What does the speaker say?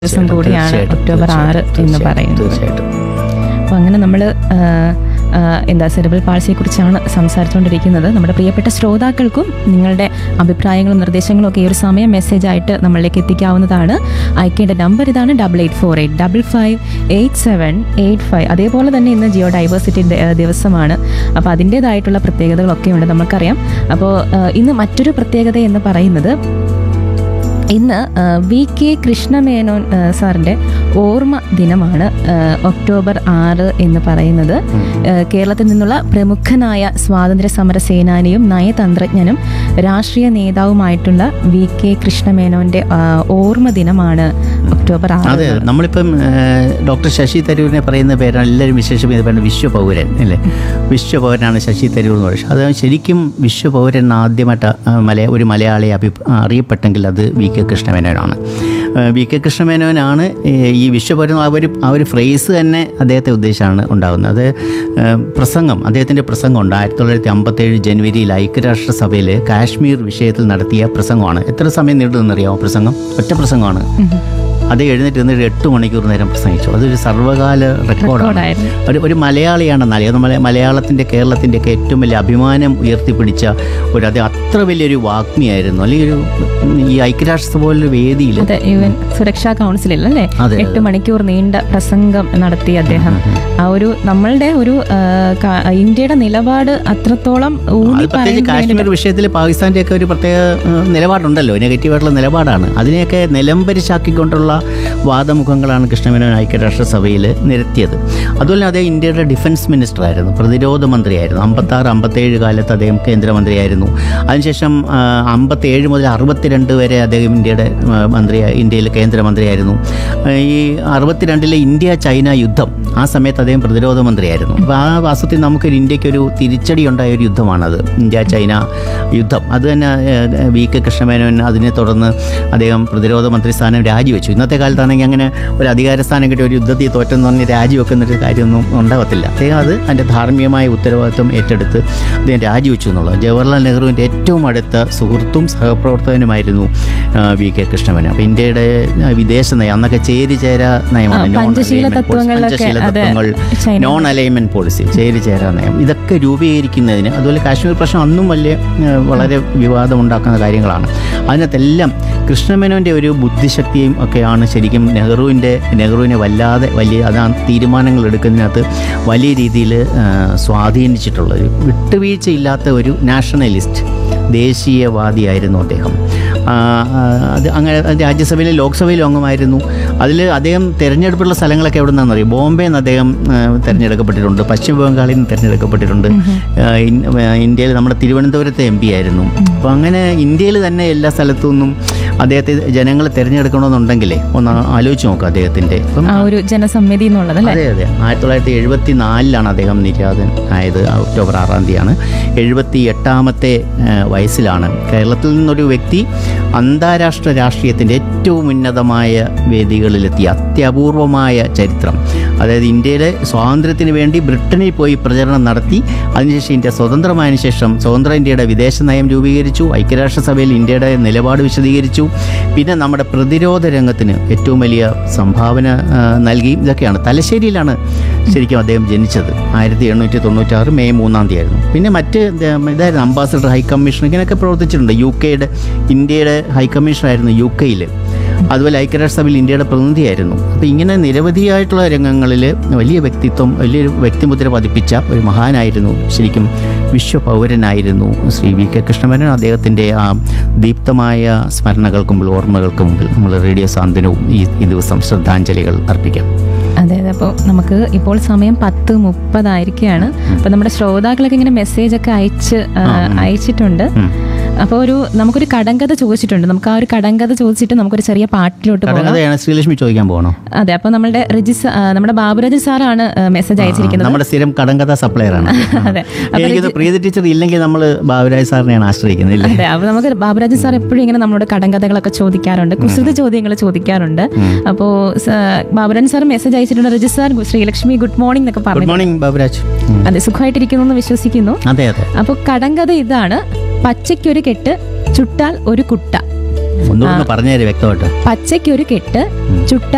ദിവസം കൂടിയാണ് തീർച്ചയായിട്ടും, ഒക്ടോബർ ആറ് തീർച്ചയായിട്ടും, എന്ന് പറയുന്നത് തീർച്ചയായിട്ടും അപ്പോൾ അങ്ങനെ നമ്മൾ എന്താ സെറിബ്രൽ പാൾസിയെ കുറിച്ചാണ് സംസാരിച്ചുകൊണ്ടിരിക്കുന്നത് നമ്മുടെ പ്രിയപ്പെട്ട ശ്രോതാക്കൾക്കും നിങ്ങളുടെ അഭിപ്രായങ്ങളും നിർദ്ദേശങ്ങളും ഒക്കെ ഈ ഒരു സമയം മെസ്സേജ് ആയിട്ട് നമ്മളിലേക്ക് എത്തിക്കാവുന്നതാണ് അയക്കേണ്ട നമ്പർ ഇതാണ് double eight four eight double five eight seven eight five അതേപോലെ തന്നെ ഇന്ന് ജിയോ ഡൈവേഴ്സിറ്റി ദിവസമാണ് അപ്പോൾ അതിൻ്റേതായിട്ടുള്ള പ്രത്യേകതകളൊക്കെ ഉണ്ട് നമുക്കറിയാം അപ്പോൾ ഇന്ന് മറ്റൊരു പ്രത്യേകത എന്ന് പറയുന്നത് ഇന്ന് ആ, വി കെ കൃഷ്ണമേനോൻ ആ, സാറിൻ്റെ ഓർമ്മ ദിനമാണ് ആ, ഒക്ടോബർ ആറ് എന്ന് പറയുന്നത് ആ, കേരളത്തിൽ നിന്നുള്ള പ്രമുഖനായ സ്വാതന്ത്ര്യ സമര സേനാനിയും നയതന്ത്രജ്ഞനും രാഷ്ട്രീയ നേതാവുമായിട്ടുള്ള വി കെ കൃഷ്ണമേനോന്റെ ആ, ഓർമ്മ ദിനമാണ് ഒക്ടോബർ ആറ് അതെ നമ്മളിപ്പം ഏഹ്, ഡോക്ടർ ശശി തരൂരിനെ പറയുന്ന പേരാണ് എല്ലാവരും വിശേഷം ഇത് പറയുന്നത് വിശ്വപൗരൻ അല്ലേ വിശ്വപൗരനാണ് ശശി തരൂർ എന്ന് പറയുന്നത് അത് ശരിക്കും വിശ്വപൗരൻ ആദ്യമായിട്ട് ആ, മലയ ഒരു മലയാളി അഭി അറിയപ്പെട്ടെങ്കിൽ അത് വി കെ കൃഷ്ണമേനോനാണ് ഏഹ്, വി കെ കൃഷ്ണമേനോനാണ് ഏഹ്, ഈ വിശ്വപൗരൻ ആ ഒരു ആ ഒരു ഫ്രേസ് തന്നെ അദ്ദേഹത്തെ ഉദ്ദേശിച്ചാണ് ഉണ്ടാകുന്നത് അത് ഏഹ്, പ്രസംഗം അദ്ദേഹത്തിൻ്റെ പ്രസംഗം ഉണ്ട് ആയിരത്തി തൊള്ളായിരത്തി അമ്പത്തേഴ് ജനുവരിയിൽ ഐക്യരാഷ്ട്രസഭയിൽ കാശ്മീർ വിഷയത്തിൽ നടത്തിയ പ്രസംഗമാണ് എത്ര സമയം നീണ്ടു നിന്നറിയാമോ പ്രസംഗം ഒറ്റ പ്രസംഗമാണ് അത് എഴുന്നേറ്റ് നിന്നിട്ട് എട്ട് മണിക്കൂർ നേരം പ്രസംഗിച്ചു അതൊരു സർവ്വകാല റെക്കോർഡാണ് റെക്കോർഡായിരുന്നു. ഒരു ഒരു മലയാളിയാണെന്നാൽ അത് മല മലയാളത്തിൻ്റെ കേരളത്തിൻ്റെ ഒക്കെ ഏറ്റവും വലിയ അഭിമാനം ഉയർത്തിപ്പിടിച്ച ഒരു അത് അത്ര വലിയൊരു വാഗ്മിയായിരുന്നു അല്ലെങ്കിൽ ഒരു ഈ ഐക്യരാഷ്ട്രസഭ പോലൊരു വേദിയിൽ അതെ യുവൻ സുരക്ഷാ കൗൺസിലിൽ അല്ലേ അതെ, എട്ട് മണിക്കൂർ നീണ്ട പ്രസംഗം നടത്തി അദ്ദേഹം ആ ഒരു നമ്മളുടെ ഒരു ആ, ക- ഇന്ത്യയുടെ നിലപാട് അത്രത്തോളം അത് ഊന്നി പ്രത്യേകിച്ച് പറയുന്നതിന് കാശ്മീർ വിഷയത്തിൽ പാകിസ്ഥാൻ്റെ ഒക്കെ ഒരു പ്രത്യേക ഏഹ്, നിലപാടുണ്ടല്ലോ നെഗറ്റീവായിട്ടുള്ള നിലപാടാണ് അതിനെയൊക്കെ നിലംപരിശാക്കിക്കൊണ്ടുള്ള വാദമുഖങ്ങളാണ് കൃഷ്ണമേനോൻ ഐക്യരാഷ്ട്രസഭയിൽ നിരത്തിയത് അതുപോലെ അദ്ദേഹം ഇന്ത്യയുടെ ഡിഫൻസ് മിനിസ്റ്റർ ആയിരുന്നു പ്രതിരോധ മന്ത്രിയായിരുന്നു അമ്പത്താറ് അമ്പത്തേഴ് കാലത്ത് അദ്ദേഹം കേന്ദ്രമന്ത്രിയായിരുന്നു അതിനുശേഷം അമ്പത്തേഴ് മുതൽ അറുപത്തിരണ്ട് വരെ അദ്ദേഹം ഇന്ത്യയുടെ ആ, മന്ത്രി ഇന്ത്യയിൽ കേന്ദ്രമന്ത്രിയായിരുന്നു ആ, ഈ അറുപത്തിരണ്ടിലെ ഇന്ത്യ ചൈന യുദ്ധം ആ സമയത്ത് അദ്ദേഹം പ്രതിരോധ മന്ത്രിയായിരുന്നു അപ്പോൾ ആ വാസ്തവത്തിൽ നമുക്കൊരു ഇന്ത്യക്കൊരു തിരിച്ചടി ഉണ്ടായ ഒരു യുദ്ധമാണത് ഇന്ത്യ ചൈന യുദ്ധം അത് തന്നെ ഏഹ്, വി കെ കൃഷ്ണമേനോൻ അതിനെ തുടർന്ന് അദ്ദേഹം പ്രതിരോധ മന്ത്രി സ്ഥാനം രാജിവെച്ചു ഇന്നത്തെ കാലത്താണെങ്കിൽ അങ്ങനെ ഒരു അധികാര സ്ഥാനം കിട്ടിയ ഒരു യുദ്ധത്തിൽ തോറ്റെന്ന് പറഞ്ഞ് രാജിവെക്കുന്നൊരു കാര്യമൊന്നും ഉണ്ടാകത്തില്ല അദ്ദേഹം അത് അതിൻ്റെ ധാർമ്മികമായ ഉത്തരവാദിത്വം ഏറ്റെടുത്ത് അദ്ദേഹം രാജിവെച്ചു എന്നുള്ളത് ജവഹർലാൽ നെഹ്റുവിൻ്റെ ഏറ്റവും അടുത്ത സുഹൃത്തും സഹപ്രവർത്തകനുമായിരുന്നു ആ, വി കെ കൃഷ്ണമേനോൻ അപ്പോൾ ഇന്ത്യയുടെ ആ, വിദേശ നയം അന്നൊക്കെ ചേരി ചേര നയമാണ് ആ, Non Panchsheel alignment policy. തത്വങ്ങളിലൊക്കെ Panchsheel അത് തത്വങ്ങൾ ചൈന നോൺ അലൈൻമെന്റ് പോളിസി ചേരി ചേരാ നയം ഇതൊക്കെ രൂപീകരിക്കുന്നതിന് അതുപോലെ കാശ്മീർ പ്രശ്നം അന്നും വലിയ ഏഹ്, വളരെ വിവാദമുണ്ടാക്കുന്ന കാര്യങ്ങളാണ് അതിനകത്തെല്ലാം കൃഷ്ണമേനോൻ്റെ ഒരു ബുദ്ധിശക്തിയും ഒക്കെയാണ് ശരിക്കും നെഹ്റുവിൻ്റെ നെഹ്റുവിനെ വല്ലാതെ വലിയ അതാണ് തീരുമാനങ്ങൾ എടുക്കുന്നതിനകത്ത് വലിയ രീതിയിൽ സ്വാധീനിച്ചിട്ടുള്ളത് ഒരു വിട്ടുവീഴ്ചയില്ലാത്ത ഒരു നാഷണലിസ്റ്റ് ദേശീയവാദിയായിരുന്നു അദ്ദേഹം ആ, ആ, അത് അങ്ങനെ രാജ്യസഭയിലും ലോക്സഭയിലും അംഗമായിരുന്നു അതിൽ അദ്ദേഹം തിരഞ്ഞെടുപ്പുള്ള സ്ഥലങ്ങളൊക്കെ എവിടെ നിന്നാണെന്ന് അറിയാം ബോംബെയിൽ നിന്ന് അദ്ദേഹം ആ, തിരഞ്ഞെടുക്കപ്പെട്ടിട്ടുണ്ട് പശ്ചിമ ബംഗാളിൽ നിന്ന് തിരഞ്ഞെടുക്കപ്പെട്ടിട്ടുണ്ട് ആ, ഇൻ- ആ, ഇന്ത്യയിൽ നമ്മുടെ തിരുവനന്തപുരത്തെ എം പി ആയിരുന്നു അപ്പോൾ അങ്ങനെ ഇന്ത്യയിൽ തന്നെ എല്ലാ സ്ഥലത്തു നിന്നും അദ്ദേഹത്തെ ജനങ്ങൾ തിരഞ്ഞെടുക്കണമെന്നുണ്ടെങ്കിലേ ഒന്ന് ആലോചിച്ച് നോക്കാം അദ്ദേഹത്തിൻ്റെ ഇപ്പം ആ ഒരു ജനസമിതി എന്നുള്ളത് അല്ലേ അതെ അതെ ആയിരത്തി തൊള്ളായിരത്തി എഴുപത്തി നാലിലാണ് അദ്ദേഹം നിര്യാതൻ ആയത് ഒക്ടോബർ ആറാം തീയതിയാണ് എഴുപത്തി എട്ടാമത്തെ ഏഹ്, വയസ്സിലാണ് കേരളത്തിൽ നിന്നൊരു വ്യക്തി അന്താരാഷ്ട്ര രാഷ്ട്രീയത്തിൻ്റെ ഏറ്റവും ഉന്നതമായ വേദികളിലെത്തിയ അത്യപൂർവമായ ചരിത്രം അതായത് ഇന്ത്യയിലെ സ്വാതന്ത്ര്യത്തിന് വേണ്ടി ബ്രിട്ടനിൽ പോയി പ്രചരണം നടത്തി അതിനുശേഷം ഇന്ത്യ സ്വതന്ത്രമായതിനു ശേഷം സ്വതന്ത്ര ഇന്ത്യയുടെ വിദേശ നയം രൂപീകരിച്ചു ഐക്യരാഷ്ട്രസഭയിൽ ഇന്ത്യയുടെ നിലപാട് വിശദീകരിച്ചു പിന്നെ നമ്മുടെ പ്രതിരോധ രംഗത്തിന് ഏറ്റവും വലിയ സംഭാവന ആ, നൽകി ഇതൊക്കെയാണ് തലശ്ശേരിയിലാണ് ശരിക്കും അദ്ദേഹം ജനിച്ചത് ആയിരത്തി എണ്ണൂറ്റി തൊണ്ണൂറ്റാറ് മെയ് മൂന്നാം തീയതി ആയിരുന്നു പിന്നെ മറ്റ് ഇത് ഇതായിരുന്നു അംബാസഡർ ഹൈക്കമ്മീഷൻ ഇങ്ങനെയൊക്കെ പ്രവർത്തിച്ചിട്ടുണ്ട് യു കെയുടെ ഇന്ത്യയുടെ ഹൈക്കമ്മീഷണറായിരുന്നു യു കെയിൽ അതുപോലെ ഐക്യരാഷ്ട്രസഭയിൽ ഇന്ത്യയുടെ പ്രതിനിധിയായിരുന്നു അപ്പോൾ ഇങ്ങനെ നിരവധിയായിട്ടുള്ള രംഗങ്ങളിൽ വലിയ വ്യക്തിത്വം വലിയൊരു വ്യക്തിമുദ്ര പതിപ്പിച്ച ഒരു മഹാനായിരുന്നു ശരിക്കും വിശ്വപൗരനായിരുന്നു ശ്രീ വി കെ കൃഷ്ണമേനോൻ അദ്ദേഹത്തിൻ്റെ ആ ദീപ്തമായ സ്മരണകൾക്ക് മുമ്പിൽ ഓർമ്മകൾക്ക് മുമ്പിൽ നമ്മൾ റേഡിയോ സാന്ത്വനവും ഈ ഈ ദിവസം ശ്രദ്ധാഞ്ജലികൾ അർപ്പിക്കാം അതെ അതെ അപ്പോൾ നമുക്ക് ഇപ്പോൾ സമയം പത്ത് മുപ്പതായിരിക്കുകയാണ് അപ്പോൾ നമ്മുടെ ശ്രോതാക്കളൊക്കെ ഇങ്ങനെ മെസ്സേജ് ഒക്കെ അയച്ച് ആ, അയച്ചിട്ടുണ്ട് ഉം. അപ്പോൾ ഒരു നമുക്കൊരു കടങ്കഥ ചോദിച്ചിട്ടുണ്ട് നമുക്ക് ആ ഒരു കടങ്കഥ ചോദിച്ചിട്ട് നമുക്കൊരു ചെറിയ പാട്ടിലോട്ട് പോകാം കടകഥയാണ് ശ്രീലക്ഷ്മി ചോദിക്കാൻ പോകണോ അതെ അപ്പോൾ നമ്മുടെ രജിസ് ആ, നമ്മുടെ ബാബുരാജ് സാറാണ് മെസ്സേജ് അയച്ചിരിക്കുന്നത് നമ്മുടെ സ്ഥിരം കടങ്കഥ സപ്ലയർ ആണ് അതെ എനിക്കത് പ്രീതി ടീച്ചർ ഇല്ലെങ്കിൽ നമ്മൾ ബാബുരാജ് സാറിനെയാണ് ആശ്രയിക്കുന്നത് ഇല്ലേ അതെ അപ്പോൾ നമുക്ക് ബാബുരാജ് സാർ എപ്പോഴും ഇങ്ങനെ നമ്മളോട് കടങ്കഥകളൊക്കെ ചോദിക്കാറുണ്ട് കുസൃത ചോദ്യങ്ങൾ ചോദിക്കാറുണ്ട് അപ്പോൾ ബാബുരാജ് സാർ മെസ്സേജ് അയച്ചിട്ടുണ്ട് Rajis sir Sreelakshmi good morning എന്നൊക്കെ ഗുഡ് പറഞ്ഞു മോർണിംഗ് ബാബുരാജ് ഉം. അതെ സുഖമായിട്ടിരിക്കുന്നു എന്ന് വിശ്വസിക്കുന്നു അതെ അതെ അപ്പോൾ കടങ്കഥ ഇതാണ് പച്ചയ്ക്കൊരു കെട്ട് ചുട്ടാൽ ഒരു കുട്ട ഒന്നുകൂടെ പറഞ്ഞു തരും വ്യക്തമായിട്ട് പച്ചയ്ക്കൊരു കെട്ട് ചുട്ടാൽ